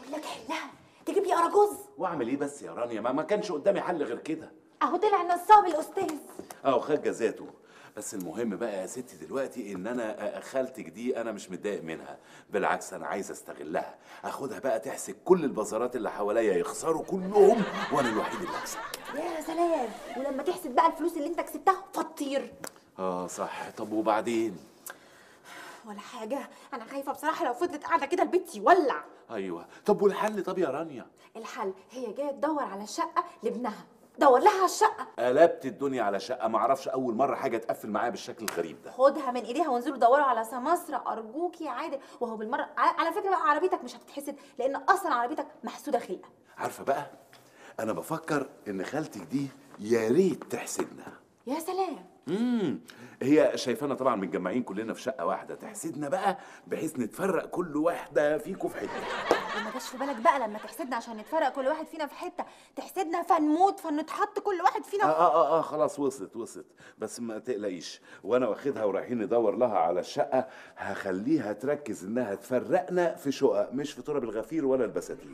بقول لك حلها تجيب لي اراجوز واعمل ايه بس يا رانيا ما, ما كانش قدامي حل غير كده اهو طلع نصاب الاستاذ اه خد جزاته بس المهم بقى يا ستي دلوقتي ان انا خالتك دي انا مش متضايق منها بالعكس انا عايز استغلها اخدها بقى تحسك كل البازارات اللي حواليا يخسروا كلهم وانا الوحيد اللي اكسب يا سلام ولما تحسب بقى الفلوس اللي انت كسبتها فطير اه صح طب وبعدين ولا حاجه انا خايفه بصراحه لو فضلت قاعده كده البيت يولع ايوه طب والحل طب يا رانيا الحل هي جايه تدور على شقه لابنها دور لها على الشقه قلبت الدنيا على شقه ما اعرفش اول مره حاجه تقفل معايا بالشكل الغريب ده خدها من ايديها وانزلوا دوروا على سماسرة ارجوك يا عادل وهو بالمره ع- على فكره بقى عربيتك مش هتتحسد لان اصلا عربيتك محسوده خلقه عارفه بقى انا بفكر ان خالتك دي يا ريت تحسدنا يا سلام امم هي شايفانا طبعا متجمعين كلنا في شقه واحده تحسدنا بقى بحيث نتفرق كل واحده فيكم في حته وما جاش في بالك بقى لما تحسدنا عشان نتفرق كل واحد فينا في حته تحسدنا فنموت فنتحط كل واحد آه, فينا اه اه اه خلاص وصلت وصلت بس ما تقلقيش وانا واخدها ورايحين ندور لها على الشقه هخليها تركز انها تفرقنا في شقق مش في تراب الغفير ولا البساتين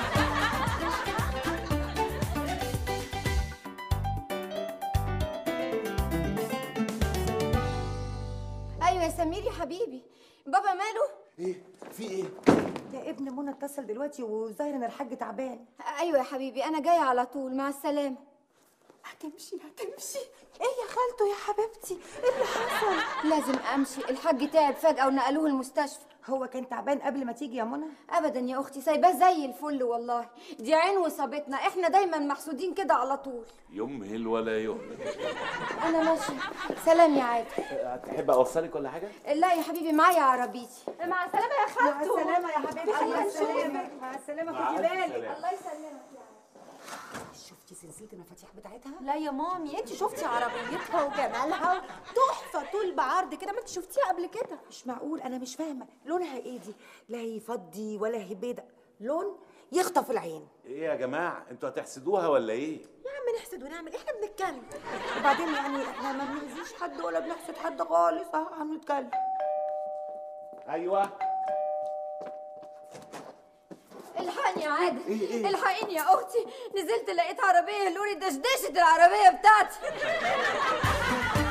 ايوه يا سمير يا حبيبي بابا ماله ايه في ايه يا ابن منى اتصل دلوقتي وظاهر ان الحاج تعبان ايوه يا حبيبي انا جايه على طول مع السلامه هتمشي هتمشي ايه يا خالته يا حبيبتي ايه اللي حصل لازم امشي الحاج تعب فجاه ونقلوه المستشفى هو كان تعبان قبل ما تيجي يا منى ابدا يا اختي سايباه زي الفل والله دي عين وصابتنا احنا دايما محسودين كده على طول يمهل ولا يهمل انا ماشيه سلام يا عادل تحب اوصلك ولا حاجه لا يا حبيبي معايا عربيتي مع السلامه يا مع خالته السلامه يا حبيبتي مع السلامه مع السلامه خدي بالك الله يسلمك شفتي سلسله المفاتيح بتاعتها لا يا مامي انت شفتي عربيتها وجمالها تحفه طول بعرض كده ما انت شفتيها قبل كده مش معقول انا مش فاهمه لونها ايه دي لا هي فضي ولا هي بيضة لون يخطف العين ايه يا جماعه انتوا هتحسدوها ولا ايه يا عم نحسد ونعمل احنا بنتكلم وبعدين يعني احنا ما بنأذيش حد ولا بنحسد حد خالص اه هنتكلم ايوه الحقني يا عادل إيه إيه؟ الحقيني يا اختي نزلت لقيت عربيه لوري دشدشت العربيه بتاعتي